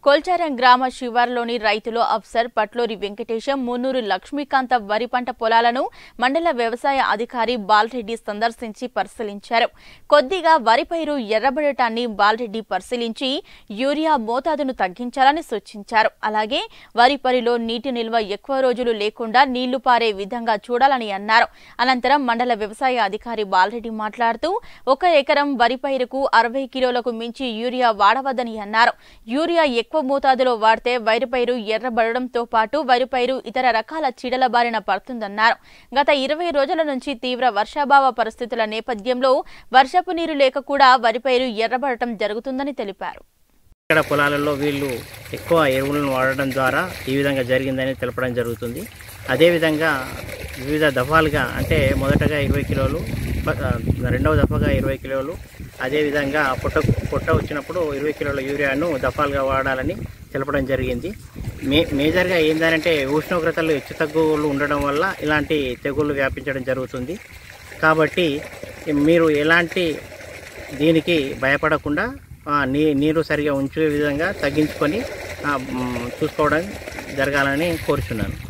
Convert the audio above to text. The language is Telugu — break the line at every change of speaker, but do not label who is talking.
కొల్చారం గ్రామ శివార్లోని రైతులు అఫ్సర్ పట్లూరి వెంకటేశం మున్నూరు లక్ష్మీకాంత వరి పంట పొలాలను మండల వ్యవసాయ అధికారి బాలరెడ్డి సందర్శించి పరిశీలించారు కొద్దిగా వరి పైరు ఎర్రబడటాన్ని బాలరెడ్డి పరిశీలించి యూరియా మోతాదును తగ్గించాలని సూచించారు అలాగే వరి పరిలో నీటి నిల్వ ఎక్కువ రోజులు లేకుండా నీళ్లు పారే విధంగా చూడాలని అన్నారు అనంతరం మండల వ్యవసాయ అధికారి బాలరెడ్డి మాట్లాడుతూ ఒక ఎకరం వరి పైరుకు అరవై కిలోలకు మించి యూరియా వాడవద్దని అన్నారు యూరియా ఎక్కువ మోతాదులో వాడితే వరి పైరు ఎర్రబడడంతో పాటు వరి పైరు ఇతర రకాల చీడల బారిన పడుతుందన్నారు గత ఇరవై రోజుల నుంచి తీవ్ర వర్షాభావ పరిస్థితుల నేపథ్యంలో వర్షపు నీరు లేక కూడా వరి పైరు ఎర్రబడటం జరుగుతుందని తెలిపారు
ఇక్కడ పొలాలలో వీళ్ళు ఎక్కువ ఎరువులను వాడడం ద్వారా ఈ విధంగా జరిగిందని తెలపడం జరుగుతుంది అదేవిధంగా వివిధ దఫాలుగా అంటే మొదటగా ఇరవై కిలోలు ప- ఆ, రెండవ దఫాగా ఇరవై కిలోలు అదేవిధంగా పొట్ట పొట్ట వచ్చినప్పుడు ఇరవై కిలోల యూరియాను దఫాలుగా వాడాలని తెలపడం జరిగింది మే మేజర్గా ఏంటంటే ఉష్ణోగ్రతలు హెచ్చు తగ్గులు ఉండడం వల్ల ఇలాంటి తెగుళ్ళు వ్యాపించడం జరుగుతుంది కాబట్టి మీరు ఎలాంటి దీనికి భయపడకుండా ఆ, నీ నీరు సరిగా ఉంచే విధంగా తగ్గించుకొని ఆ, మ్, చూసుకోవడం జరగాలని కోరుచున్నాను